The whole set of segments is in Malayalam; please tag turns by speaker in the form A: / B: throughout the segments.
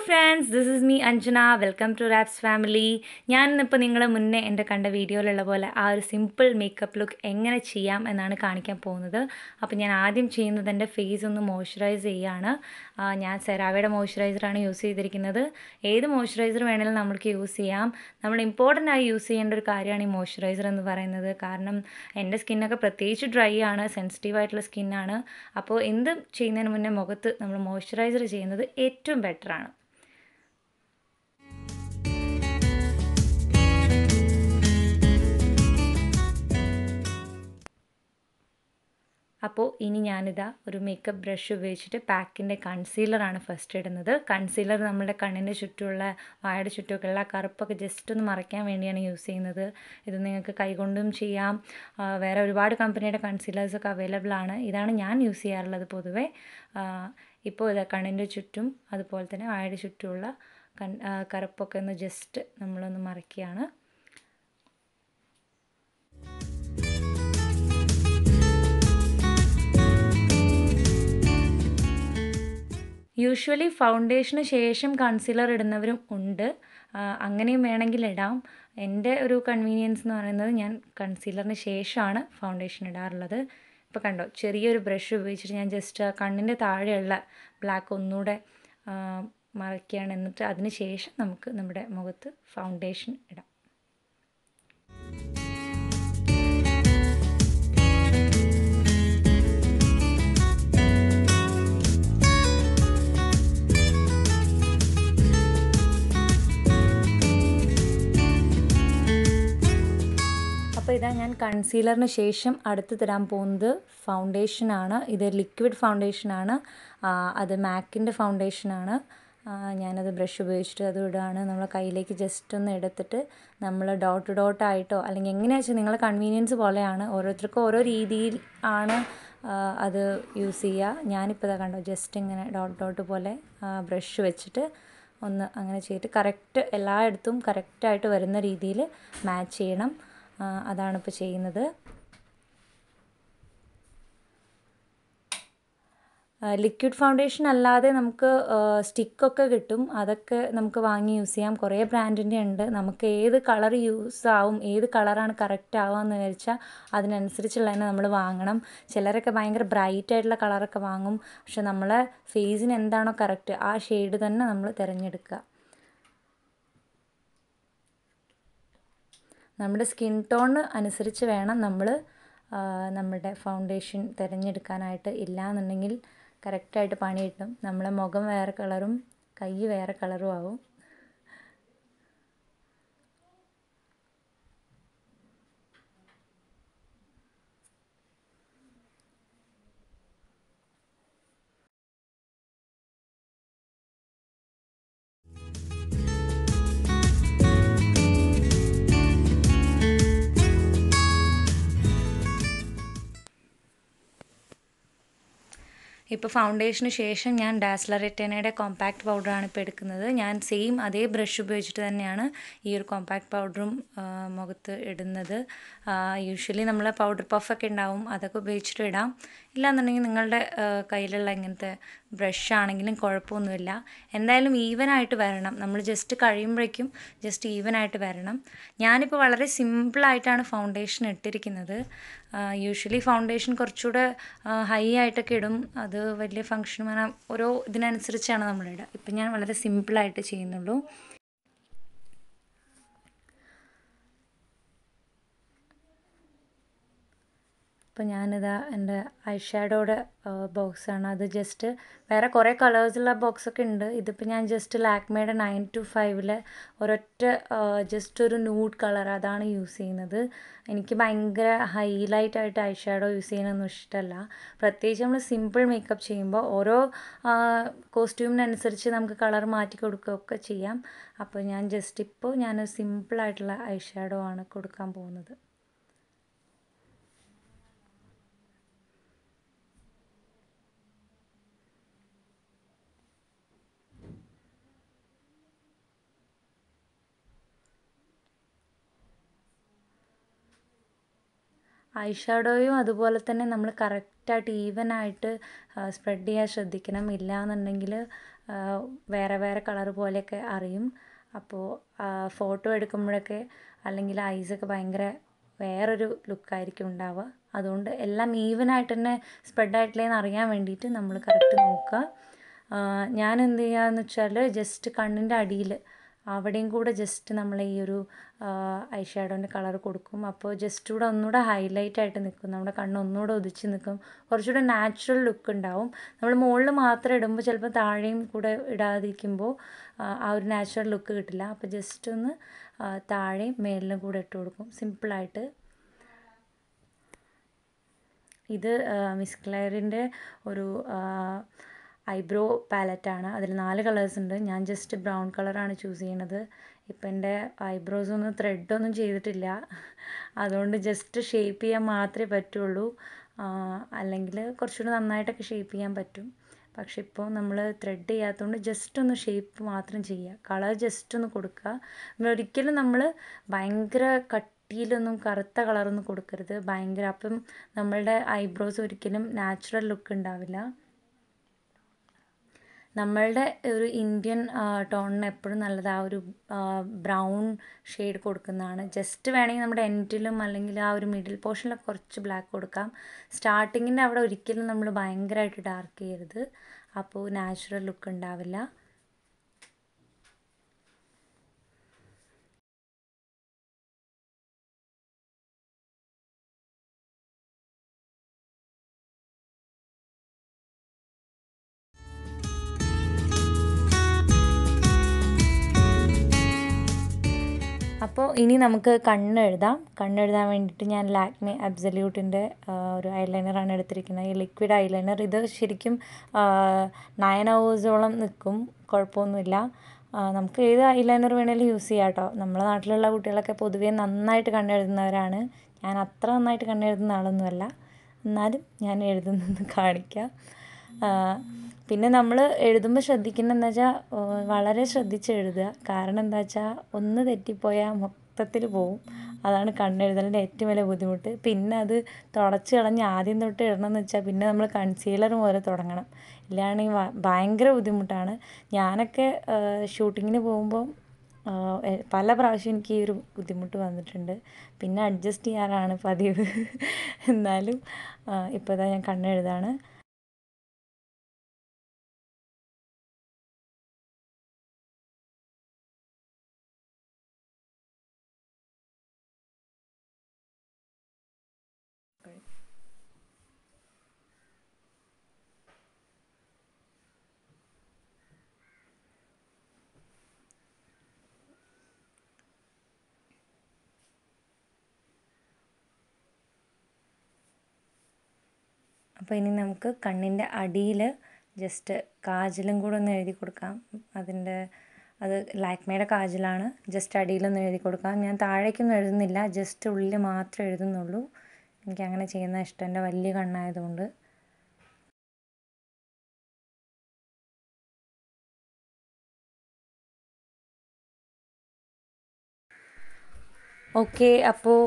A: friends this is me Anjana welcome to Raps family ഞാൻ ഇന്നിപ്പോൾ നിങ്ങൾ മുന്നേ എൻ്റെ കണ്ട വീഡിയോയിലുള്ള പോലെ ആ ഒരു സിമ്പിൾ മേക്കപ്പ് ലുക്ക് എങ്ങനെ ചെയ്യാം എന്നാണ് കാണിക്കാൻ പോകുന്നത് അപ്പോൾ ഞാൻ ആദ്യം ചെയ്യുന്നത് എൻ്റെ ഫേസ് ഒന്ന് മോയ്സ്ചറൈസ് ചെയ്യുകയാണ് ആ, ഞാൻ സെറാവയുടെ മോയ്സ്ചറൈസറാണ് യൂസ് ചെയ്തിരിക്കുന്നത് ഏത് മോയ്സ്ചറൈസർ വേണമെങ്കിലും നമുക്ക് യൂസ് ചെയ്യാം നമ്മൾ ഇമ്പോർട്ടൻ്റ് ആയി യൂസ് ചെയ്യേണ്ട ഒരു കാര്യമാണ് ഈ മോയ്സ്ചറൈസർ എന്ന് പറയുന്നത് കാരണം എൻ്റെ സ്കിന്നൊക്കെ പ്രത്യേകിച്ച് ഡ്രൈ ആണ് സെൻസിറ്റീവ് ആയിട്ടുള്ള സ്കിന്നാണ് അപ്പോൾ എന്ത് ചെയ്യുന്നതിന് മുന്നേ മുഖത്ത് നമ്മൾ മോയ്സ്ചറൈസർ ചെയ്യുന്നത് ഏറ്റവും ബെറ്ററാണ് അപ്പോൾ ഇനി ഞാനിതാ ഒരു മേക്കപ്പ് ബ്രഷ് ഉപയോഗിച്ചിട്ട് പാക്കിൻ്റെ കൺസീലറാണ് ഫസ്റ്റ് ഇടുന്നത് കൺസീലർ നമ്മുടെ കണ്ണിൻ്റെ ചുറ്റുമുള്ള വായയുടെ ചുറ്റുമൊക്കെയുള്ള ആ കറുപ്പൊക്കെ ജസ്റ്റ് ഒന്ന് മറയ്ക്കാൻ വേണ്ടിയാണ് യൂസ് ചെയ്യുന്നത് ഇത് നിങ്ങൾക്ക് കൈകൊണ്ടും ചെയ്യാം ആ, വേറെ ഒരുപാട് കമ്പനിയുടെ കൺസീലേഴ്സൊക്കെ അവൈലബിൾ ആണ് ഇതാണ് ഞാൻ യൂസ് ചെയ്യാറുള്ളത് പൊതുവേ ആ, ഇപ്പോൾ ഇതാ കണ്ണിൻ്റെ ചുറ്റും അതുപോലെ തന്നെ വായയുടെ ചുറ്റുമുള്ള കൺ ആ, കറുപ്പൊക്കെ ഒന്ന് ജസ്റ്റ് നമ്മളൊന്ന് മറയ്ക്കുകയാണ് യൂഷ്വലി ഫൗണ്ടേഷന് ശേഷം കൺസീലർ ഇടുന്നവരും ഉണ്ട് ആ, അങ്ങനെയും വേണമെങ്കിൽ ഇടാം എൻ്റെ ഒരു കൺവീനിയൻസ് എന്ന് പറയുന്നത് ഞാൻ കൺസീലറിന് ശേഷമാണ് ഫൗണ്ടേഷൻ ഇടാറുള്ളത് ഇപ്പോൾ കണ്ടോ ചെറിയൊരു ബ്രഷ് ഉപയോഗിച്ചിട്ട് ഞാൻ ജസ്റ്റ് ആ കണ്ണിൻ്റെ താഴെയുള്ള ബ്ലാക്ക് ഒന്നുകൂടെ ആ, മറയ്ക്കുകയാണ് എന്നിട്ട് അതിന് ശേഷം നമുക്ക് നമ്മുടെ മുഖത്ത് ഫൗണ്ടേഷൻ ഇടാം അപ്പോൾ ഇതാ ഞാൻ കൺസീലറിന് ശേഷം അടുത്ത് തരാൻ പോകുന്നത് ഫൗണ്ടേഷനാണ് ഇത് ലിക്വിഡ് ഫൗണ്ടേഷനാണ് ആ, അത് മാക്കിൻ്റെ ഫൗണ്ടേഷനാണ് ആ, ഞാനത് ബ്രഷ് ഉപയോഗിച്ചിട്ട് അത് ഇടുകയാണ് നമ്മൾ കയ്യിലേക്ക് ജസ്റ്റ് ഒന്ന് എടുത്തിട്ട് നമ്മൾ ഡോട്ട് ഡോട്ടായിട്ടോ അല്ലെങ്കിൽ എങ്ങനെയാ വെച്ചാൽ നിങ്ങളെ കൺവീനിയൻസ് പോലെയാണ് ഓരോരുത്തർക്കും ഓരോ രീതിയിൽ ആണ് ആ, അത് യൂസ് ചെയ്യുക ഞാനിപ്പോൾ ഇതാ കണ്ടോ ജസ്റ്റ് ഇങ്ങനെ ഡോട്ട് ഡോട്ട് പോലെ ബ്രഷ് വെച്ചിട്ട് ഒന്ന് അങ്ങനെ ചെയ്തിട്ട് കറക്റ്റ് എല്ലായിടത്തും കറക്റ്റായിട്ട് വരുന്ന രീതിയിൽ മാച്ച് ചെയ്യണം ആ, അതാണിപ്പോൾ ചെയ്യുന്നത് ലിക്വിഡ് ഫൗണ്ടേഷൻ അല്ലാതെ നമുക്ക് സ്റ്റിക്കൊക്കെ കിട്ടും അതൊക്കെ നമുക്ക് വാങ്ങി യൂസ് ചെയ്യാം കുറേ ബ്രാൻഡിൻ്റെ ഉണ്ട് നമുക്ക് ഏത് കളർ യൂസ് ആവും ഏത് കളറാണ് കറക്റ്റ് ആവുക എന്ന് വെച്ചാൽ അതിനനുസരിച്ചുള്ള തന്നെ നമ്മൾ വാങ്ങണം ചിലരൊക്കെ ഭയങ്കര ബ്രൈറ്റ് ആയിട്ടുള്ള കളറൊക്കെ വാങ്ങും പക്ഷെ നമ്മളെ ഫേസിന് എന്താണോ കറക്റ്റ് ആ ഷെയ്ഡ് തന്നെ നമ്മൾ തിരഞ്ഞെടുക്കുക നമ്മുടെ സ്കിൻ ടോൺ അനുസരിച്ച് വേണം നമ്മൾ നമ്മുടെ ഫൗണ്ടേഷൻ തിരഞ്ഞെടുക്കാനായിട്ട് ഇല്ലാന്നുണ്ടെങ്കിൽ കറക്റ്റായിട്ട് പണി കിട്ടും നമ്മളെ മുഖം വേറെ കളറും കൈ വേറെ കളറും ആവും ഇപ്പോൾ ഫൗണ്ടേഷന് ശേഷം ഞാൻ ഡാസ്ലർ റെറ്റനയുടെ കോമ്പാക്ട് പൗഡറാണ് ഇപ്പോൾ എടുക്കുന്നത് ഞാൻ സെയിം അതേ ബ്രഷ് ഉപയോഗിച്ചിട്ട് തന്നെയാണ് ഈ ഒരു കോമ്പാക്ട് പൗഡറും ആ, മുഖത്ത് ഇടുന്നത് യൂഷ്വലി നമ്മൾ പൗഡർ പഫൊക്കെ ഉണ്ടാവും അതൊക്കെ ഉപയോഗിച്ചിട്ട് ഇടാം ഇല്ലാന്നുണ്ടെങ്കിൽ നിങ്ങളുടെ ആ, കയ്യിലുള്ള ഇങ്ങനത്തെ ബ്രഷ് ആണെങ്കിലും കുഴപ്പമൊന്നുമില്ല എന്തായാലും ഈവൻ ആയിട്ട് വരണം നമ്മൾ ജസ്റ്റ് കഴിയുമ്പോഴേക്കും ജസ്റ്റ് ഈവൻ ആയിട്ട് വരണം ഞാനിപ്പോൾ വളരെ സിമ്പിളായിട്ടാണ് ഫൗണ്ടേഷൻ ഇട്ടിരിക്കുന്നത് യൂഷ്വലി ഫൗണ്ടേഷൻ കുറച്ചുകൂടെ ഹൈ ആയിട്ടൊക്കെ ഇടും അത് വലിയ ഫങ്ഷൻ അങ്ങനെ ഓരോ ഇതിനനുസരിച്ചാണ് നമ്മളിടുക ഇപ്പം ഞാൻ വളരെ സിമ്പിളായിട്ട് ചെയ്യുന്നുള്ളൂ അപ്പോൾ ഞാനിതാ എൻ്റെ ഐ ഷാഡോയുടെ ബോക്സാണ് അത് ജസ്റ്റ് വേറെ കുറേ കളേഴ്സുള്ള ബോക്സൊക്കെ ഉണ്ട് ഇതിപ്പോൾ ഞാൻ ജസ്റ്റ് ലാക്മേയുടെ നയൻ ടു ഫൈവിലെ ഒരൊറ്റ ജസ്റ്റ് ഒരു നൂഡ് കളർ അതാണ് യൂസ് ചെയ്യുന്നത് എനിക്ക് ഭയങ്കര ഹൈലൈറ്റ് ആയിട്ട് ഐ ഷാഡോ യൂസ് ചെയ്യുന്നതൊന്നും ഇഷ്ടമല്ല പ്രത്യേകിച്ച് നമ്മൾ സിമ്പിൾ മേക്കപ്പ് ചെയ്യുമ്പോൾ ഓരോ കോസ്റ്റ്യൂമിനനുസരിച്ച് നമുക്ക് കളർ മാറ്റി കൊടുക്കുകയൊക്കെ ചെയ്യാം അപ്പോൾ ഞാൻ ജസ്റ്റ് ഇപ്പോൾ ഞാൻ സിമ്പിളായിട്ടുള്ള ഐ ഷാഡോ ആണ് കൊടുക്കാൻ പോകുന്നത് ഐ ഷാഡോയും അതുപോലെ തന്നെ നമ്മൾ കറക്റ്റായിട്ട് ഈവൻ ആയിട്ട് സ്പ്രെഡ് ചെയ്യാൻ ശ്രദ്ധിക്കണം ഇല്ലാന്നുണ്ടെങ്കിൽ വേറെ വേറെ കളർ പോലെയൊക്കെ അറിയും അപ്പോൾ ഫോട്ടോ എടുക്കുമ്പോഴൊക്കെ അല്ലെങ്കിൽ ഐസൊക്കെ ഭയങ്കര വേറൊരു ലുക്കായിരിക്കും ഉണ്ടാവുക അതുകൊണ്ട് എല്ലാം ഈവനായിട്ട് തന്നെ സ്പ്രെഡ് ആയിട്ടില്ലേന്ന് അറിയാൻ വേണ്ടിയിട്ട് നമ്മൾ കറക്റ്റ് നോക്കുക ഞാൻ എന്ത് ചെയ്യാന്ന് വെച്ചാൽ ജസ്റ്റ് കണ്ണിൻ്റെ അടിയിൽ അവിടെയും കൂടെ ജസ്റ്റ് നമ്മൾ ഈ ഒരു ഐ ഷാഡോൻ്റെ കളർ കൊടുക്കും അപ്പോൾ ജസ്റ്റ് കൂടെ ഒന്നുകൂടെ ഹൈലൈറ്റ് ആയിട്ട് നിൽക്കും നമ്മുടെ കണ്ണ് ഒന്നുകൂടെ ഉദിച്ച് നിൽക്കും കുറച്ചുകൂടെ നാച്ചുറൽ ലുക്ക് ഉണ്ടാവും നമ്മൾ മുകളിൽ മാത്രം ഇടുമ്പോൾ ചിലപ്പോൾ താഴെയും കൂടെ ഇടാതിരിക്കുമ്പോൾ ആ ഒരു നാച്ചുറൽ ലുക്ക് കിട്ടില്ല അപ്പോൾ ജസ്റ്റ് ഒന്ന് താഴെയും മേലിലും കൂടെ ഇട്ട് കൊടുക്കും സിമ്പിളായിട്ട് ഇത് മിസ് ക്ലെയറിൻ്റെ ഒരു ഐബ്രോ പാലറ്റാണ് അതിൽ നാല് കളേഴ്സ് ഉണ്ട് ഞാൻ ജസ്റ്റ് ബ്രൗൺ കളറാണ് ചൂസ് ചെയ്യണത് ഇപ്പം എൻ്റെ ഐബ്രോസ് ഒന്നും ത്രെഡൊന്നും ചെയ്തിട്ടില്ല അതുകൊണ്ട് ജസ്റ്റ് ഷേപ്പ് ചെയ്യാൻ മാത്രമേ പറ്റുള്ളൂ അല്ലെങ്കിൽ കുറച്ചുകൂടി നന്നായിട്ടൊക്കെ ഷേപ്പ് ചെയ്യാൻ പറ്റും പക്ഷെ ഇപ്പോൾ നമ്മൾ ത്രെഡ് ചെയ്യാത്തതുകൊണ്ട് ജസ്റ്റ് ഒന്ന് ഷേപ്പ് മാത്രം ചെയ്യുക കളർ ജസ്റ്റ് ഒന്ന് കൊടുക്കുക ഒരിക്കലും നമ്മൾ ഭയങ്കര കട്ടിയിലൊന്നും കറുത്ത കളറൊന്നും കൊടുക്കരുത് ഭയങ്കര അപ്പം നമ്മളുടെ ഐബ്രോസ് ഒരിക്കലും നാച്ചുറൽ ലുക്ക് ഉണ്ടാവില്ല നമ്മളുടെ ഒരു ഇന്ത്യൻ ടോണിന് എപ്പോഴും നല്ലത് ആ ഒരു ബ്രൗൺ ഷെയ്ഡ് കൊടുക്കുന്നതാണ് ജസ്റ്റ് വേണമെങ്കിൽ നമ്മുടെ എൻഡിലും അല്ലെങ്കിൽ ആ ഒരു മിഡിൽ പോർഷനിലൊക്കെ കുറച്ച് ബ്ലാക്ക് കൊടുക്കാം സ്റ്റാർട്ടിങ്ങിൻ്റെ അവിടെ ഒരിക്കലും നമ്മൾ ഭയങ്കരമായിട്ട് ഡാർക്ക് ചെയ്യരുത് അപ്പോൾ നാച്ചുറൽ ലുക്ക് ഉണ്ടാവില്ല അപ്പോൾ ഇനി നമുക്ക് കണ്ണെഴുതാം കണ്ണെഴുതാൻ വേണ്ടിയിട്ട് ഞാൻ ലാക്മി അബ്സല്യൂട്ടിൻ്റെ ഒരു ഐലൈനറാണ് എടുത്തിരിക്കുന്നത് ഈ ലിക്വിഡ് ഐലൈനർ ഇത് ശരിക്കും നയൻ ഹവേഴ്സോളം നിൽക്കും കുഴപ്പമൊന്നുമില്ല നമുക്ക് ഏത് ഐലൈനർ വേണേലും യൂസ് ചെയ്യാം കേട്ടോ നമ്മുടെ നാട്ടിലുള്ള കുട്ടികളൊക്കെ പൊതുവേ നന്നായിട്ട് കണ്ണെഴുതുന്നവരാണ് ഞാൻ അത്ര നന്നായിട്ട് കണ്ണെഴുതുന്ന ആളൊന്നുമല്ല എന്നാലും ഞാൻ എഴുതുന്നത് കാണിക്കാം പിന്നെ നമ്മൾ എഴുതുമ്പോൾ ശ്രദ്ധിക്കുന്നത് എന്താ വെച്ചാൽ വളരെ ശ്രദ്ധിച്ച് എഴുതുക കാരണം എന്താ വെച്ചാൽ ഒന്ന് തെറ്റിപ്പോയാൽ മൊത്തത്തിൽ പോവും അതാണ് കണ്ണെഴുതലിൻ്റെ ഏറ്റവും വലിയ ബുദ്ധിമുട്ട് പിന്നെ അത് തുടച്ച് കളഞ്ഞ് ആദ്യം തൊട്ട് ഇടണമെന്ന് വെച്ചാൽ പിന്നെ നമ്മൾ കൺസീലർ മുതൽ തുടങ്ങണം ഇല്ലാണെങ്കിൽ ഭയങ്കര ബുദ്ധിമുട്ടാണ് ഞാനൊക്കെ ഷൂട്ടിങ്ങിന് പോകുമ്പോൾ പല പ്രാവശ്യം എനിക്ക് ഈ ഒരു ബുദ്ധിമുട്ട് വന്നിട്ടുണ്ട് പിന്നെ അഡ്ജസ്റ്റ് ചെയ്യാറാണ് പതിവ് എന്നാലും ഇപ്പോൾ ഇതാ ഞാൻ കണ്ണെഴുതാണ് അപ്പോൾ ഇനി നമുക്ക് കണ്ണിൻ്റെ അടിയിൽ ജസ്റ്റ് കാജലും കൂടെ ഒന്ന് എഴുതി കൊടുക്കാം അതിൻ്റെ അത് ലാക്മേയുടെ കാജലാണ് ജസ്റ്റ് അടിയിലൊന്ന് എഴുതി കൊടുക്കാം ഞാൻ താഴേക്കൊന്നും എഴുതുന്നില്ല ജസ്റ്റ് ഉള്ളിൽ മാത്രമേ എഴുതുന്നുള്ളൂ എനിക്ക് അങ്ങനെ ചെയ്യുന്ന ഇഷ്ടം എൻ്റെ വലിയ കണ്ണായതുകൊണ്ട് ഓക്കെ അപ്പോൾ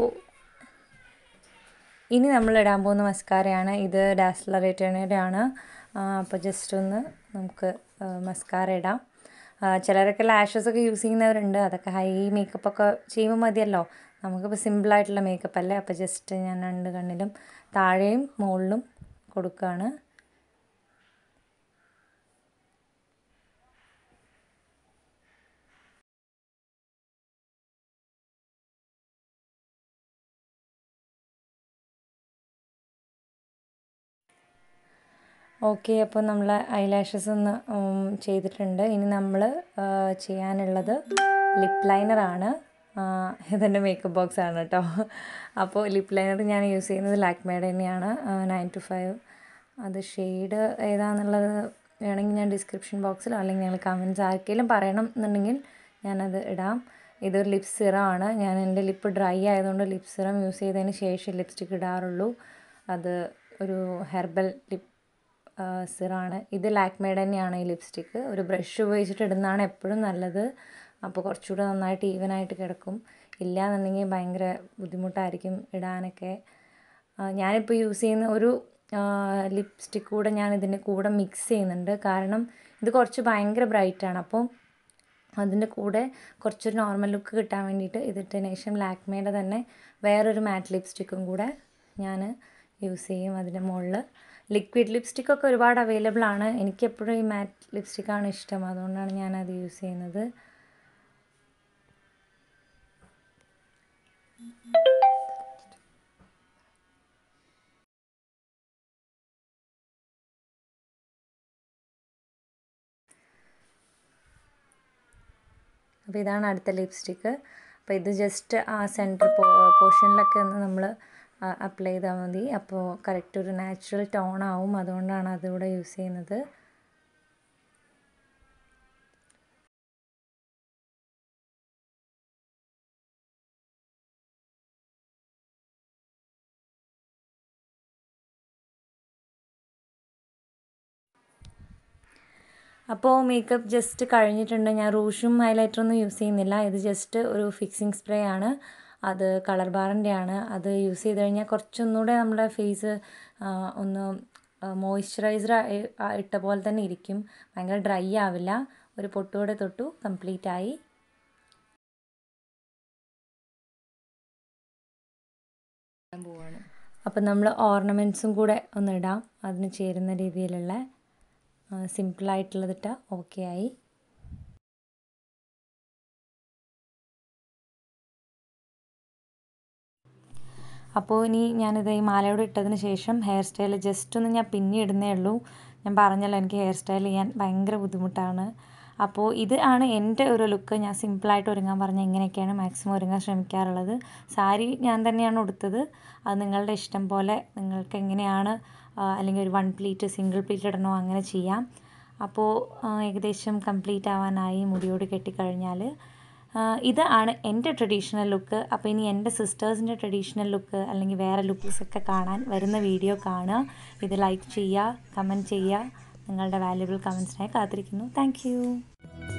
A: ഇനി നമ്മൾ ഇടാൻ പോകുന്ന മസ്കാരയാണ് ഇത് ഡാസ്ലർ റിട്ടേണയുടെ ആണ് അപ്പോൾ ജസ്റ്റ് ഒന്ന് നമുക്ക് മസ്കാര ഇടാം ചിലരൊക്കെ ലാഷസ് ഒക്കെ യൂസ് ചെയ്യുന്നവരുണ്ട് അതൊക്കെ ഹൈ മേക്കപ്പ് ഒക്കെ ചെയ്യുമ്പോൾ മതിയല്ലോ നമുക്കിപ്പോൾ സിമ്പിളായിട്ടുള്ള മേക്കപ്പ് അല്ലേ അപ്പോൾ ജസ്റ്റ് ഞാൻ രണ്ട് കണ്ണിലും താഴെയും മുകളിലും കൊടുക്കുകയാണ് ഓക്കെ അപ്പോൾ നമ്മൾ ഐലാഷസ് ഒന്ന് ചെയ്തിട്ടുണ്ട് ഇനി നമ്മൾ ചെയ്യാനുള്ളത് ലിപ്പ് ലൈനറാണ് ഇതെൻ്റെ മേക്കപ്പ് ബോക്സ് ആണ് കേട്ടോ അപ്പോൾ ലിപ്പ് ലൈനർ ഞാൻ യൂസ് ചെയ്യുന്നത് ലാക്മേയുടെ തന്നെയാണ് നയൻ ടു ഫൈവ് അത് ഷെയ്ഡ് ഏതാണെന്നുള്ളത് വേണമെങ്കിൽ ഞാൻ ഡിസ്ക്രിപ്ഷൻ ബോക്സിലോ അല്ലെങ്കിൽ നിങ്ങൾ കമൻറ്റ്സ് ആർക്കെങ്കിലും പറയണം എന്നുണ്ടെങ്കിൽ ഞാനത് ഇടാം ഇതൊരു ലിപ് സിറം ആണ് ഞാൻ എൻ്റെ ലിപ്പ് ഡ്രൈ ആയതുകൊണ്ട് ലിപ് സിറം യൂസ് ചെയ്തതിന് ശേഷം ലിപ്സ്റ്റിക് ഇടാറുള്ളൂ അത് ഒരു ഹെർബൽ ലിപ് സിറാണ് ഇത് ലാക്മേഡ് തന്നെയാണ് ഈ ലിപ്സ്റ്റിക്ക് ഒരു ബ്രഷ് ഉപയോഗിച്ചിട്ട് ഇടുന്നതാണ് എപ്പോഴും നല്ലത് അപ്പോൾ കുറച്ചുകൂടെ നന്നായിട്ട് ഈവനായിട്ട് കിടക്കും ഇല്ല എന്നുണ്ടെങ്കിൽ ഭയങ്കര ബുദ്ധിമുട്ടായിരിക്കും ഇടാനൊക്കെ ഞാനിപ്പോൾ യൂസ് ചെയ്യുന്ന ഒരു ലിപ്സ്റ്റിക്ക് കൂടെ ഞാൻ ഇതിൻ്റെ കൂടെ മിക്സ് ചെയ്യുന്നുണ്ട് കാരണം ഇത് കുറച്ച് ഭയങ്കര ബ്രൈറ്റാണ് അപ്പോൾ അതിൻ്റെ കൂടെ കുറച്ചൊരു നോർമൽ ലുക്ക് കിട്ടാൻ വേണ്ടിയിട്ട് ഇതിട്ടതിന് ശേഷം ലാക്മേയുടെ തന്നെ വേറൊരു മാറ്റ് ലിപ്സ്റ്റിക്കും കൂടെ ഞാൻ യൂസ് ചെയ്യും അതിൻ്റെ മുകളിൽ ലിക്വിഡ് ലിപ്സ്റ്റിക്കൊക്കെ ഒരുപാട് അവൈലബിൾ ആണ് എനിക്ക് എപ്പോഴും ഈ മാറ്റ് ലിപ്സ്റ്റിക്കാണ് ഇഷ്ടം അതുകൊണ്ടാണ് ഞാനത് യൂസ് ചെയ്യുന്നത് അപ്പോൾ ഇതാണ് അടുത്ത ലിപ്സ്റ്റിക്ക് അപ്പോൾ ഇത് ജസ്റ്റ് ആ സെൻറ്റർ പോർഷനിലൊക്കെ ഒന്ന് നമ്മൾ അപ്ലൈ ചെയ്താൽ മതി അപ്പോൾ കറക്റ്റ് ഒരു നാച്ചുറൽ ടോൺ ആവും അതുകൊണ്ടാണ് അതിവിടെ യൂസ് ചെയ്യുന്നത് അപ്പോൾ മേക്കപ്പ് ജസ്റ്റ് കഴിഞ്ഞിട്ടുണ്ട് ഞാൻ റൂഷും ഹൈലൈറ്ററൊന്നും യൂസ് ചെയ്യുന്നില്ല ഇത് ജസ്റ്റ് ഒരു ഫിക്സിങ് സ്പ്രേ ആണ് അത് കളർ ബാറിൻ്റെ ആണ് അത് യൂസ് ചെയ്ത് കഴിഞ്ഞാൽ കുറച്ചൊന്നുകൂടെ നമ്മുടെ ഫേസ് ഒന്ന് മോയ്സ്ചറൈസർ ഇട്ട പോലെ തന്നെ ഇരിക്കും ഭയങ്കര ഡ്രൈ ആവില്ല ഒരു പൊട്ടുകൂടെ തൊട്ടു കംപ്ലീറ്റ് ആയി അപ്പം നമ്മൾ ഓർണമെൻറ്റ്സും കൂടെ ഒന്ന് ഇടാം അതിന് ചേരുന്ന രീതിയിലുള്ള സിമ്പിളായിട്ടുള്ളതിട്ട ഓക്കെ ആയി അപ്പോൾ ഇനി ഞാനിത് ഈ മാലയോട് ഇട്ടതിന് ശേഷം ഹെയർ സ്റ്റൈൽ ജസ്റ്റ് ഒന്ന് ഞാൻ പിന്നെ ഇടുന്നേ ഉള്ളൂ ഞാൻ പറഞ്ഞല്ലോ എനിക്ക് ഹെയർ സ്റ്റൈൽ ചെയ്യാൻ ഭയങ്കര ബുദ്ധിമുട്ടാണ് അപ്പോൾ ഇത് ആണ് എൻ്റെ ഒരു ലുക്ക് ഞാൻ സിമ്പിളായിട്ട് ഒരുങ്ങാൻ പറഞ്ഞ ഇങ്ങനെയൊക്കെയാണ് മാക്സിമം ഒരുങ്ങാൻ ശ്രമിക്കാറുള്ളത് സാരി ഞാൻ തന്നെയാണ് ഉടുത്തത് അത് നിങ്ങളുടെ ഇഷ്ടം പോലെ നിങ്ങൾക്ക് എങ്ങനെയാണ് അല്ലെങ്കിൽ ഒരു വൺ പ്ലീറ്റ് സിംഗിൾ പ്ലീറ്റ് ഇടണോ അങ്ങനെ ചെയ്യാം അപ്പോൾ ഏകദേശം കംപ്ലീറ്റ് ആവാനായി മുടിയോട് കെട്ടിക്കഴിഞ്ഞാൽ ഇത് ആണ് എൻ്റെ ട്രഡീഷണൽ ലുക്ക് അപ്പോൾ ഇനി എൻ്റെ സിസ്റ്റേഴ്സിൻ്റെ ട്രഡീഷണൽ ലുക്ക് അല്ലെങ്കിൽ വേറെ ലുക്ക്സ് ഒക്കെ കാണാൻ വരുന്ന വീഡിയോ കാണുക ഇത് ലൈക്ക് ചെയ്യുക കമൻറ്റ് ചെയ്യുക നിങ്ങളുടെ വാല്യുബിൾ കമൻസിനായി കാത്തിരിക്കുന്നു താങ്ക്